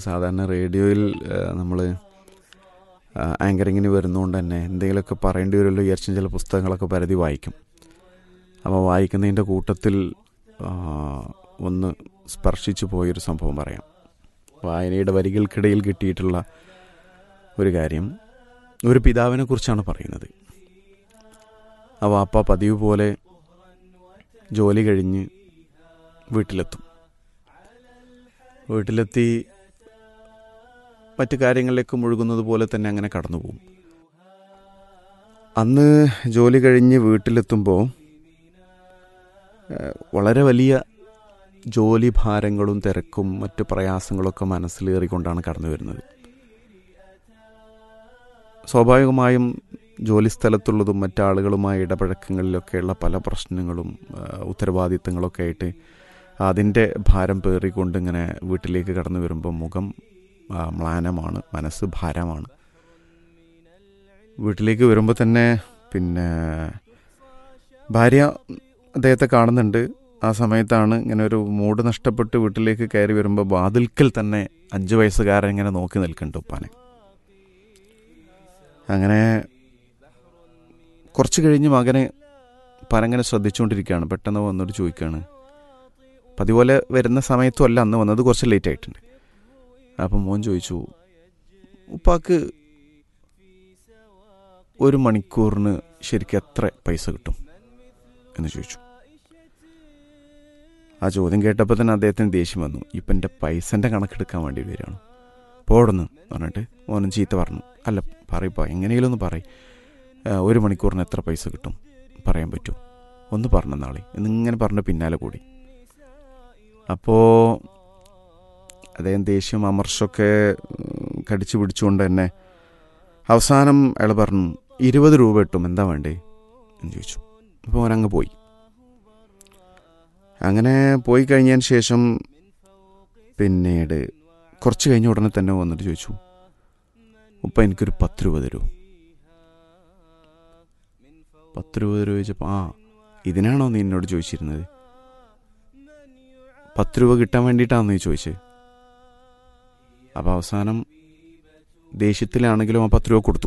സാധാരണ റേഡിയോയിൽ നമ്മൾ ആങ്കറിങ്ങിന് വരുന്നതുകൊണ്ട് തന്നെ എന്തെങ്കിലുമൊക്കെ പറയേണ്ടി വരുമല്ലോ വിചാരിച്ചും ചില പുസ്തകങ്ങളൊക്കെ പരതി വായിക്കും അപ്പോൾ വായിക്കുന്നതിൻ്റെ കൂട്ടത്തിൽ ആ, ഒന്ന് സ്പർശിച്ചു പോയൊരു സംഭവം പറയാം വായനയുടെ വരികൾക്കിടയിൽ കിട്ടിയിട്ടുള്ള ഒരു കാര്യം ഒരു പിതാവിനെ കുറിച്ചാണ് പറയുന്നത് ആ വാപ്പ പതിവ് പോലെ ജോലി കഴിഞ്ഞ് വീട്ടിലെത്തും വീട്ടിലെത്തി മറ്റു കാര്യങ്ങളിലേക്ക് മുഴുകുന്നത് പോലെ തന്നെ അങ്ങനെ കടന്നു പോകും അന്ന് ജോലി കഴിഞ്ഞ് വീട്ടിലെത്തുമ്പോൾ ഏഹ്, വളരെ വലിയ ജോലി ഭാരങ്ങളും തിരക്കും മറ്റു പ്രയാസങ്ങളൊക്കെ മനസ്സിലേറിക്കൊണ്ടാണ് കടന്നു വരുന്നത് സ്വാഭാവികമായും ജോലി സ്ഥലത്തുള്ളതും മറ്റാളുകളുമായി ഇടപഴക്കങ്ങളിലൊക്കെയുള്ള പല പ്രശ്നങ്ങളും ആ, ഉത്തരവാദിത്തങ്ങളൊക്കെ ആയിട്ട് അതിൻ്റെ ഭാരം പേറിക്കൊണ്ട് ഇങ്ങനെ വീട്ടിലേക്ക് കടന്നു വരുമ്പോൾ മുഖം ആ, മ്ലാനമാണ് മനസ്സ് ഭാരമാണ് വീട്ടിലേക്ക് വരുമ്പോൾ തന്നെ പിന്നെ ഭാര്യ അദ്ദേഹത്തെ കാണുന്നുണ്ട് ആ സമയത്താണ് ഇങ്ങനെ ഒരു മൂഡ് നഷ്ടപ്പെട്ട് വീട്ടിലേക്ക് കയറി വരുമ്പോൾ വാതിൽക്കൽ തന്നെ അഞ്ച് വയസ്സുകാരൻ ഇങ്ങനെ നോക്കി നിൽക്കുന്നുണ്ട് ഉപ്പാനെ അങ്ങനെ കുറച്ച് കഴിഞ്ഞ് മകനെ പനങ്ങനെ ശ്രദ്ധിച്ചുകൊണ്ടിരിക്കുകയാണ് പെട്ടെന്ന് വന്നോട് ചോദിക്കുകയാണ് അപ്പം അതുപോലെ വരുന്ന സമയത്തും അല്ല അന്ന് വന്നത് കുറച്ച് ലേറ്റ് ആയിട്ടുണ്ട് അപ്പം മോൻ ചോദിച്ചു ഉപ്പാക്ക് ഒരു മണിക്കൂറിന് ശരിക്കും എത്ര പൈസ കിട്ടും എന്ന് ചോദിച്ചു ആ ചോദ്യം കേട്ടപ്പോൾ തന്നെ അദ്ദേഹത്തിന് ദേഷ്യം വന്നു ഇപ്പം എൻ്റെ പൈസൻ്റെ കണക്കെടുക്കാൻ വേണ്ടി വരികയാണ് പോടുന്നു പറഞ്ഞിട്ട് മോനും ചീത്ത പറഞ്ഞു അല്ല പറയപ്പോ എങ്ങനെയെങ്കിലും ഒന്ന് പറയും ഒരു മണിക്കൂറിന് എത്ര പൈസ കിട്ടും പറയാൻ പറ്റുമോ ഒന്ന് പറഞ്ഞ നാളെ എന്നിങ്ങനെ പറഞ്ഞ പിന്നാലെ കൂടി അപ്പോൾ അദ്ദേഹം ദേഷ്യം അമർഷമൊക്കെ ഉം, കടിച്ചു പിടിച്ചുകൊണ്ട് തന്നെ അവസാനം അയാൾ പറഞ്ഞു ഇരുപത് രൂപ കിട്ടും എന്താ വേണ്ടേ എന്ന് ചോദിച്ചു അപ്പോൾ അവനങ്ങ് പോയി അങ്ങനെ പോയി കഴിഞ്ഞതിന് ശേഷം പിന്നീട് കുറച്ച് കഴിഞ്ഞ ഉടനെ തന്നെ വന്നിട്ട് ചോദിച്ചു ഉപ്പ എനിക്കൊരു പത്ത് രൂപ തരൂ പത്ത് രൂപ തരൂ ചോദിച്ചപ്പോൾ ആ ഇതിനാണോ നീ എന്നോട് ചോദിച്ചിരുന്നത് പത്ത് രൂപ കിട്ടാൻ വേണ്ടിയിട്ടാണോ നീ ചോദിച്ചത് അപ്പോൾ അവസാനം ദേഷ്യത്തിലാണെങ്കിലും ആ പത്ത് രൂപ കൊടുത്തു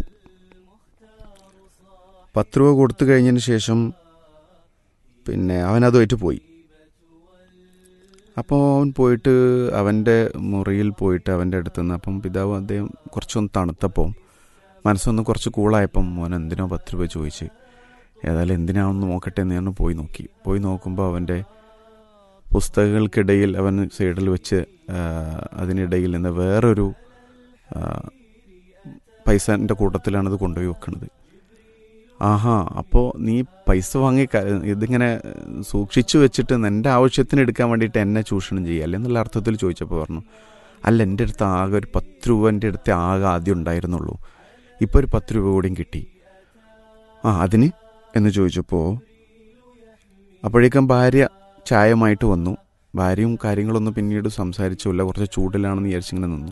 പത്ത് രൂപ കൊടുത്തു കഴിഞ്ഞതിന് ശേഷം പിന്നെ അവൻ അതുമായിട്ട് പോയി അപ്പോൾ അവൻ പോയിട്ട് അവൻ്റെ മുറിയിൽ പോയിട്ട് അവൻ്റെ അടുത്ത് നിന്ന് അപ്പം പിതാവ് അദ്ദേഹം കുറച്ചൊന്ന് തണുത്തപ്പോൾ മനസ്സൊന്ന് കുറച്ച് കൂളായപ്പം മോൻ എന്തിനോ പത്ത് രൂപ ചോദിച്ച് ഏതായാലും എന്തിനാണെന്ന് നോക്കട്ടെ എന്ന് ഞാൻ പോയി നോക്കി പോയി നോക്കുമ്പോൾ അവൻ്റെ പുസ്തകങ്ങൾക്കിടയിൽ അവൻ സൈഡിൽ വെച്ച് ആ, അതിനിടയിൽ നിന്ന് വേറൊരു ആ, പൈസൻ്റെ കൂട്ടത്തിലാണത് കൊണ്ടുപോയി വെക്കുന്നത് ആഹാ അപ്പോൾ നീ പൈസ വാങ്ങി ക- ഇതിങ്ങനെ സൂക്ഷിച്ചു വെച്ചിട്ട് എൻ്റെ ആവശ്യത്തിന് എടുക്കാൻ വേണ്ടിയിട്ട് എന്നെ ചൂഷണം ചെയ്യുക എന്നുള്ള അർത്ഥത്തിൽ ചോദിച്ചപ്പോൾ പറഞ്ഞു അല്ല എൻ്റെ അടുത്ത് ആകെ ഒരു പത്ത് രൂപ എൻ്റെ അടുത്ത് ആകെ ആദ്യം ഉണ്ടായിരുന്നുള്ളൂ ഇപ്പോൾ ഒരു പത്ത് രൂപ കൂടിയും കിട്ടി ആ അതിന് എന്ന് ചോദിച്ചപ്പോൾ അപ്പോഴേക്കും ഭാര്യ ചായമായിട്ട് വന്നു ഭാര്യയും കാര്യങ്ങളൊന്നും പിന്നീട് സംസാരിച്ചില്ല കുറച്ച് ചൂടിലാണെന്ന് വിചാരിച്ചിങ്ങനെ നിന്നു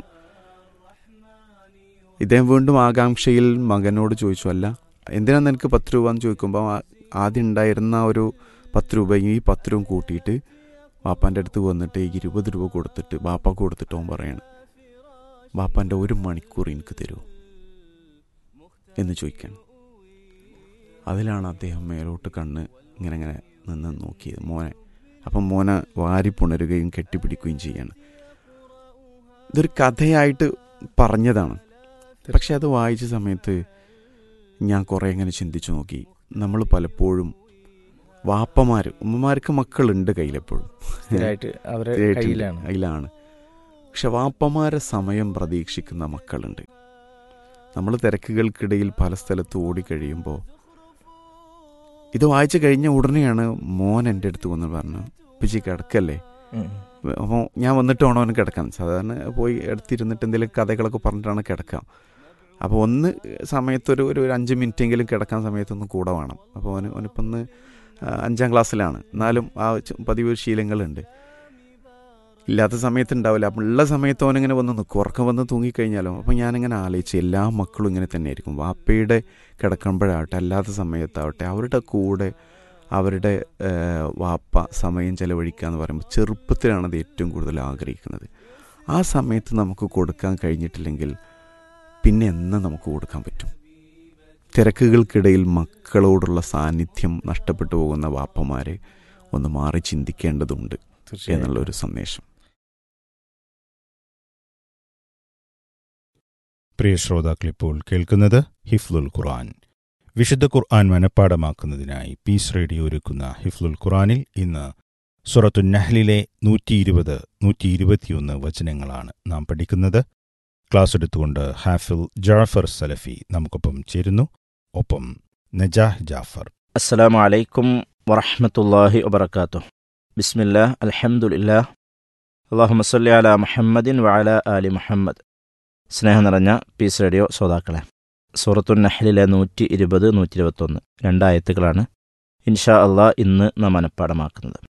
ഇദ്ദേഹം വീണ്ടും ആകാംക്ഷയിൽ മകനോട് ചോദിച്ചു അല്ല എന്തിനാണ് നിനക്ക് പത്ത് രൂപ എന്ന് ചോദിക്കുമ്പോൾ ആ- ആദ്യം ഉണ്ടായിരുന്ന ആ ഒരു പത്ത് രൂപയും ഈ പത്ത് രൂപ കൂട്ടിയിട്ട് വാപ്പാൻ്റെ അടുത്ത് വന്നിട്ട് ഈ ഇരുപത് രൂപ കൊടുത്തിട്ട് വാപ്പാക്ക് കൊടുത്തിട്ട് അവൻ പറയാണ് വാപ്പാൻ്റെ ഒരു മണിക്കൂർ എനിക്ക് തരൂ എന്ന് ചോദിക്കണം അതിലാണ് അദ്ദേഹം മേലോട്ട് കണ്ണ് ഇങ്ങനെ ഇങ്ങനെ നിന്ന് നോക്കിയത് മോനെ അപ്പം മോനെ വാരി പുണരുകയും കെട്ടിപ്പിടിക്കുകയും ചെയ്യാണ് ഇതൊരു കഥയായിട്ട് പറഞ്ഞതാണ് പക്ഷെ അത് വായിച്ച സമയത്ത് ഞാൻ കുറേ ഇങ്ങനെ ചിന്തിച്ചു നോക്കി നമ്മൾ പലപ്പോഴും വാപ്പമാർ ഉമ്മമാർക്ക് മക്കളുണ്ട് കയ്യിലെപ്പോഴും സ്ഥിരമായിട്ട് അവരെ സ്ഥിരമായിട്ടുണ്ട്. കയ്യിലാണ് കയ്യിലാണ് പക്ഷെ വാപ്പമാരെ സമയം പ്രതീക്ഷിക്കുന്ന മക്കളുണ്ട് നമ്മൾ തിരക്കുകൾക്കിടയിൽ പല സ്ഥലത്ത് ഓടിക്കഴിയുമ്പോൾ ഇത് വായിച്ചു കഴിഞ്ഞ ഉടനെയാണ് മോൻ എൻ്റെ അടുത്ത് വന്ന് പറഞ്ഞു പിച്ചി കിടക്കല്ലേ ഉം. അപ്പോൾ ഞാൻ വന്നിട്ട് വേണം അവന് കിടക്കാൻ സാധാരണ പോയി എടുത്തിരുന്നിട്ട് എന്തെങ്കിലും കഥകളൊക്കെ പറഞ്ഞിട്ടാണ് കിടക്കാം അപ്പോൾ ഒന്ന് സമയത്തൊരു ഒരു ഒരു അഞ്ച് മിനിറ്റെങ്കിലും കിടക്കാൻ സമയത്തൊന്ന് കൂടെ വേണം അപ്പോൾ അവന് അവനിപ്പം ഒന്ന് ആ, അഞ്ചാം ക്ലാസ്സിലാണ് എന്നാലും ആ ച- പതിവ് ശീലങ്ങളുണ്ട് ഇല്ലാത്ത സമയത്ത് ഉണ്ടാവില്ല അപ്പം ഉള്ള സമയത്ത് അവനിങ്ങനെ വന്ന് നിൽക്കും ഉറക്കം വന്ന് തൂങ്ങിക്കഴിഞ്ഞാലോ അപ്പം ഞാനിങ്ങനെ ആലോചിച്ച് എല്ലാ മക്കളും ഇങ്ങനെ തന്നെയായിരിക്കും വാപ്പയുടെ കിടക്കുമ്പോഴാവട്ടെ അല്ലാത്ത സമയത്താവട്ടെ അവരുടെ കൂടെ അവരുടെ ഏഹ്, വാപ്പ സമയം ചെലവഴിക്കുക എന്ന് പറയുമ്പോൾ ചെറുപ്പത്തിലാണ് അത് ഏറ്റവും കൂടുതൽ ആഗ്രഹിക്കുന്നത് ആ സമയത്ത് നമുക്ക് കൊടുക്കാൻ കഴിഞ്ഞിട്ടില്ലെങ്കിൽ പിന്നെ എന്ന് നമുക്ക് കൊടുക്കാൻ പറ്റും തിരക്കുകൾക്കിടയിൽ മക്കളോടുള്ള സാന്നിധ്യം നഷ്ടപ്പെട്ടു പോകുന്ന വാപ്പമാരെ ഒന്ന് മാറി ചിന്തിക്കേണ്ടതുണ്ട് എന്നുള്ളൊരു സന്ദേശം പ്രിയ ശ്രോതാക്കളിപ്പോൾ കേൾക്കുന്നത് ഹിഫ്ലുൽ ഖുർആൻ വിശുദ്ധ ഖുർആൻ മനഃപ്പാടമാക്കുന്നതിനായി പീസ് റേഡിയോ ഒരുക്കുന്ന ഹിഫ്ലുൽ ഖുർആനിൽ ഇന്ന് സുറത്തു നഹ്ലിലെ നൂറ്റി ഇരുപത് നൂറ്റി ഇരുപത്തിയൊന്ന് വചനങ്ങളാണ് നാം പഠിക്കുന്നത് ക്ലാസ് എടുത്തുകൊണ്ട് ഹാഫിൽ ജാഫർ സലഫി നമുക്കൊപ്പം ചേരുന്നു ഒപ്പം നജാഹ് ജാഫർ അസ്സലാമു അലൈക്കും വറഹ്മത്തുള്ളാഹി വബർക്കാത്തു ബിസ്മില്ലാ അൽഹംദുലില്ലാ അള്ളാഹുമ്മ സല്ലി അല മുഹമ്മദിൻ വഅല ആലി മുഹമ്മദ് സ്നേഹം നിറഞ്ഞ പീസ് റേഡിയോ ശ്രോതാക്കളെ സൂറത്തു നഹ്ലിലെ നൂറ്റി ഇരുപത് നൂറ്റി ഇരുപത്തൊന്ന് രണ്ടായത്തുകളാണ് ഇൻഷാ അള്ളാഹ് ഇന്ന് നാം മനഃപ്പാടമാക്കുന്നത്